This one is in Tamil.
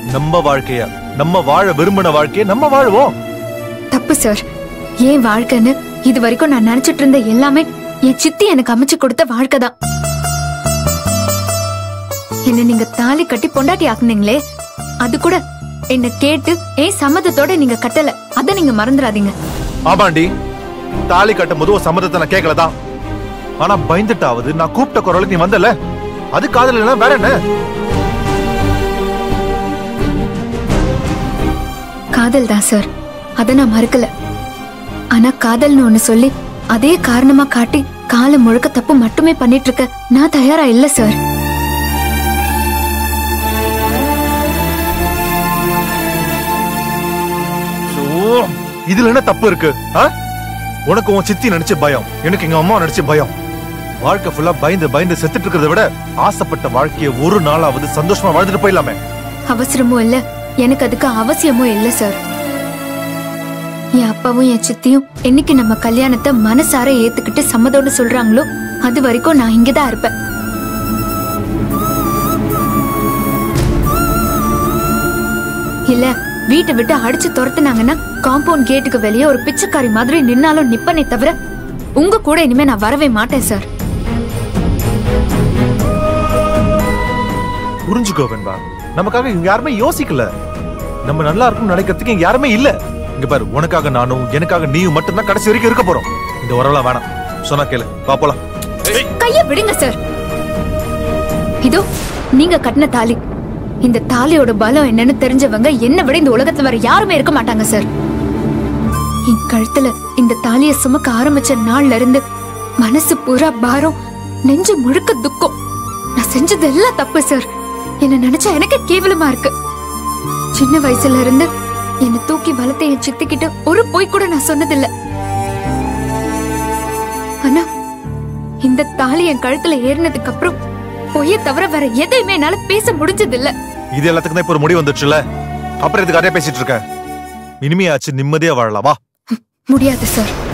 நம்ம வாழ்க்கைய நம்ம வாழ விரும்பின வாழ்க்கைய நம்ம வாழ்வோம் தப்பு சார் ஏன் வாழ்க்கைன்னு இது வரைக்கும் நான் நினைச்சிட்டு இருந்த எல்லாமே என் சித்தி எனக்கு அமைச்சு கொடுத்த வாழ்க்கை தான் என்ன நீங்க தாலி கட்டி பொண்டாட்டி ஆக்குனீங்களே அது கூட என்ன கேட்டு ஏன் சம்மதத்தோட நீங்க கட்டல அத நீங்க மறந்துடாதீங்க ஆமாண்டி தாலி கட்டும் போது ஒரு சம்மதத்தை நான் கேட்கலதான் ஆனா பயந்துட்டாவது நான் கூப்பிட்ட குரலுக்கு நீ வந்தல அது காதல் இல்லைன்னா வேற என்ன காதல் தான் சார் அத நான் மறுக்கல ஆனா காதல்னு ஒண்ணு சொல்லி அதே காரணமா காட்டி காலம் முழுக்க தப்பு மட்டுமே பண்ணிட்டு இருக்க நான் தயாரா இல்ல சார் ஷோ, இதுல என்ன தப்பு இருக்கு ஆ? உனக்கு உன் சித்தி நினைச்ச பயம் எனக்கு எங்க அம்மா நினைச்ச பயம் வாழ்க்கை ஃபுல்லா பயந்து பயந்து செத்துட்டு இருக்கிறத விட ஆசைப்பட்ட வாழ்க்கைய ஒரு நாளாவது சந்தோஷமா வாழ்ந்துட்டு போயிடலாமே அவசரமும் இல்ல எனக்கு அதுக்கு அவசியமும் இல்ல சார் என் அப்பாவும் என் சித்தியும் என்னைக்கு நம்ம கல்யாணத்தை மனசார ஏத்துக்கிட்டு சம்மதோட சொல்றாங்களோ அது வரைக்கும் நான் இங்கதான் இருப்பேன் இல்ல வீட்டை விட்டு அடிச்சு துரத்துனாங்கன்னா காம்பவுண்ட் கேட்டுக்கு வெளியே ஒரு பிச்சைக்காரி மாதிரி நின்னாலும் நிப்பனே தவிர உங்க கூட இனிமே நான் வரவே மாட்டேன் சார் புரிஞ்சுக்கோ வெண்பா நமக்காக இங்க யாருமே யோசிக்கல நம்ம நல்லா இருக்கும்னு நினைக்கிறதுக்கு இங்க யாருமே இல்ல இங்க பாரு உனக்காக நானும் எனக்காக நீயும் மட்டும்தான் கடைசி வரைக்கும் இருக்க போறோம் இந்த உறவுலாம் வேணாம் சொன்னா கேளு வா போலாம் கைய விடுங்க சார் இதோ நீங்க கட்டின தாலி இந்த தாலியோட பலம் என்னன்னு தெரிஞ்சவங்க என்ன விட இந்த உலகத்துல வேற யாருமே இருக்க மாட்டாங்க சார் என் கழுத்துல இந்த தாலிய சுமக்க ஆரம்பிச்ச நாள்ல இருந்து மனசு பூரா பாரம் நெஞ்சு முழுக்க துக்கம் நான் செஞ்சது எல்லாம் தப்பு சார் என்ன நினைச்சா எனக்கு கேவலமா இருக்கு சின்ன வயசுல இருந்து என்னை தூக்கி வளர்த்த என் சித்திக்கிட்ட ஒரு பொய் கூட நான் சொன்னதில்ல ஆனா இந்த தாலி என் கழுத்துல ஏறினதுக்கு அப்புறம் பொய்ய தவிர வேற எதையுமே என்னால பேச முடிஞ்சது இல்ல இது எல்லாத்துக்கும் தான் இப்ப ஒரு முடிவு வந்துச்சுல அப்புறம் இதுக்கு அதே பேசிட்டு இருக்க இனிமையாச்சு நிம்மதியா வாழலாம் வா முடியாது சார்